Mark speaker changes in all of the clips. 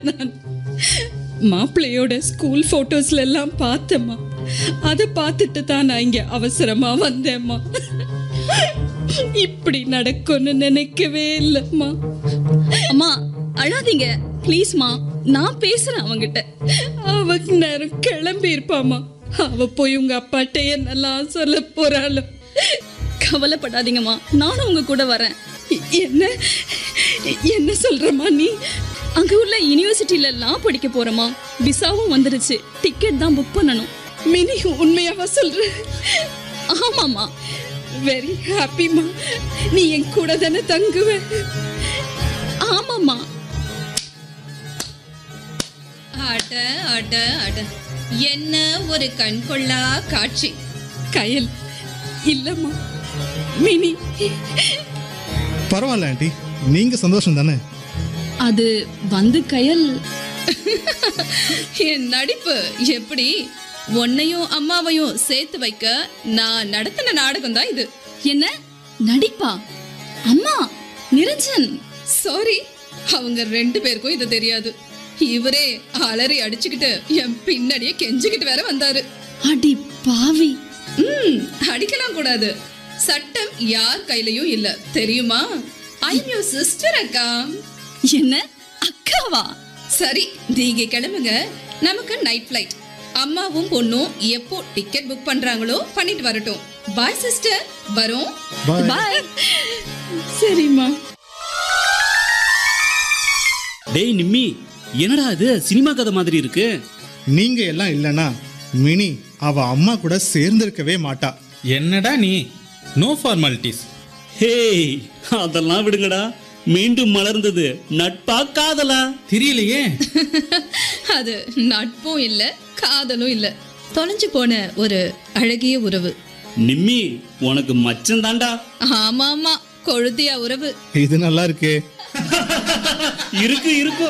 Speaker 1: நான் மாப்பிள்ளையோட ஸ்கூல் போட்டோஸ்ல எல்லாம் பார்த்தேம்மா அதை பார்த்துட்டு தான் நான் இங்க அவசரமா வந்தேம்மா இப்படி நடக்கும்னு நினைக்கவே இல்லைம்மா
Speaker 2: அம்மா அழாதீங்க ப்ளீஸ்மா நான் பேசுறேன் அவங்கிட்ட
Speaker 1: அவ நேரம் கிளம்பி இருப்பாமா அவ போய் உங்க அப்பாட்ட என்னெல்லாம் சொல்ல போறாளோ
Speaker 2: கவலைப்படாதீங்கம்மா நானும் உங்க கூட வரேன்
Speaker 1: என்ன என்ன சொல்றமா நீ
Speaker 2: அங்க உள்ள யூனிவர்சிட்டில லா படிக்க போறேம்மா விசாவும் வந்துருச்சு டிக்கெட் தான் புக் பண்ணணும்
Speaker 1: மினி உண்மையாவா சொல்ற
Speaker 2: ஆமாம்மா
Speaker 1: வெரி ஹாப்பிமா நீ என் கூட தானே தங்குவ
Speaker 2: ஆமாம்மா
Speaker 3: அட அட அட என்ன ஒரு கண்கொள்ளா காட்சி
Speaker 1: கயல் இல்லம்மா மினி
Speaker 4: பரவாயில்ல ஆண்டி நீங்க சந்தோஷம் தானே
Speaker 2: அது வந்து கயல்
Speaker 3: என் நடிப்பு எப்படி உன்னையும் அம்மாவையும் சேர்த்து வைக்க நான் நடத்தின நாடகம் தான் இது
Speaker 2: என்ன நடிப்பா அம்மா நிரஞ்சன்
Speaker 3: சாரி அவங்க ரெண்டு பேருக்கும் இது தெரியாது இவரே அலறி அடிச்சுக்கிட்டு என் பின்னாடியே கெஞ்சிக்கிட்டு வேற வந்தாரு
Speaker 2: அடி பாவி
Speaker 3: ம் அடிக்கலாம் கூடாது சட்டம் யார் கையிலயும் இல்ல தெரியுமா ஐ யூ சிஸ்டர் அக்கா
Speaker 2: என்ன அக்காவா
Speaker 3: சரி நீங்க கிளம்புங்க நமக்கு நைட் ஃப்ளைட் அம்மாவும் பொண்ணும் எப்போ டிக்கெட் புக் பண்றாங்களோ பண்ணிட்டு வரட்டும் பாய் சிஸ்டர் வரோம்
Speaker 4: பாய்
Speaker 2: பாய்
Speaker 1: சரிம்மா
Speaker 5: டேய் நிம்மி என்னடா இது சினிமா கதை மாதிரி இருக்கு
Speaker 4: நீங்க எல்லாம் இல்லனா மினி அவ அம்மா கூட சேர்ந்திருக்கவே மாட்டா
Speaker 6: என்னடா நீ நோ ஃபார்மாலிட்டிஸ்
Speaker 5: ஹேய் அதெல்லாம் விடுங்கடா மீண்டும் மலர்ந்தது நட்பா காதலா
Speaker 6: தெரியலையே
Speaker 3: அது நட்பும் இல்ல காதலும் இல்ல தொலைஞ்சு போன ஒரு அழகிய உறவு
Speaker 5: நிம்மி உனக்கு மச்சம் தாண்டா
Speaker 3: ஆமா ஆமா கொழுத்தியா உறவு
Speaker 4: இது நல்லா இருக்கே
Speaker 5: இருக்கு இருக்கு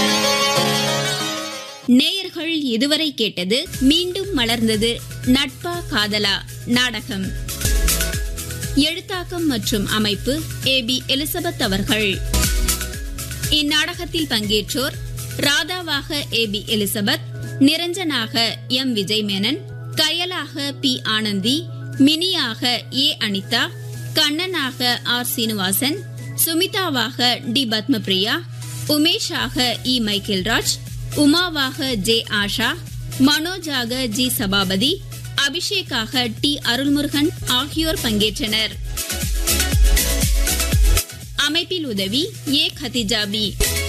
Speaker 7: நேயர்கள் இதுவரை கேட்டது மீண்டும் மலர்ந்தது நட்பா காதலா நாடகம் எழுத்தாக்கம் மற்றும் அமைப்பு ஏ பி எலிசபெத் அவர்கள் இந்நாடகத்தில் பங்கேற்றோர் ராதாவாக ஏ பி எலிசபெத் நிரஞ்சனாக எம் விஜய் மேனன் கயலாக பி ஆனந்தி மினியாக ஏ அனிதா கண்ணனாக ஆர் சீனிவாசன் சுமிதாவாக டி பத்மபிரியா உமேஷாக இ மைக்கேல்ராஜ் உமாவாக ஜே ஆஷா மனோஜாக ஜி சபாபதி அபிஷேக்காக டி அருள்முருகன் ஆகியோர் பங்கேற்றனர் அமைப்பில் உதவி ஏ கதிஜாபி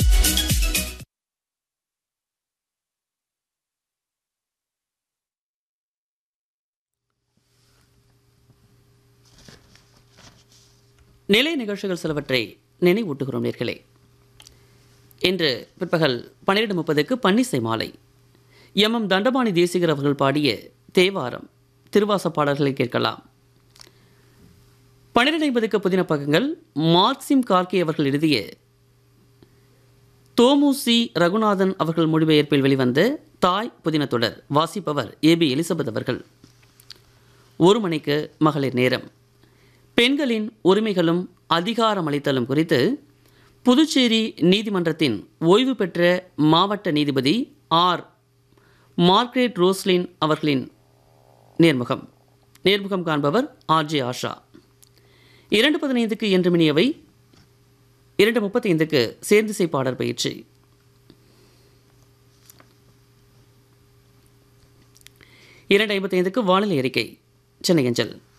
Speaker 8: நிலை நிகழ்ச்சிகள் சிலவற்றை நினைவூட்டுகிறோம் நேர்களே இன்று பிற்பகல் பன்னிரெண்டு முப்பதுக்கு பன்னிசை மாலை எம் எம் தண்டபாணி தேசிகர் அவர்கள் பாடிய தேவாரம் திருவாச பாடல்களை கேட்கலாம் பன்னிரெண்டு ஐம்பதுக்கு புதின பக்கங்கள் மார்க்சிம் கார்கே அவர்கள் எழுதிய தோமுசி ரகுநாதன் அவர்கள் மொழிபெயர்ப்பில் வெளிவந்த தாய் புதின தொடர் வாசிப்பவர் ஏபி எலிசபெத் அவர்கள் ஒரு மணிக்கு மகளிர் நேரம் பெண்களின் உரிமைகளும் அதிகாரமளித்தலும் குறித்து புதுச்சேரி நீதிமன்றத்தின் ஓய்வு பெற்ற மாவட்ட நீதிபதி ஆர் மார்க்ரெட் ரோஸ்லின் அவர்களின் நேர்முகம் நேர்முகம் காண்பவர் ஆர்ஜே ஆஷா இரண்டு பதினைந்துக்கு என்று மணியவை இரண்டு முப்பத்தைந்துக்கு சேர்ந்திசை பாடல் பயிற்சி இரண்டு ஐம்பத்தைந்துக்கு வானிலை அறிக்கை சென்னை அஞ்சல்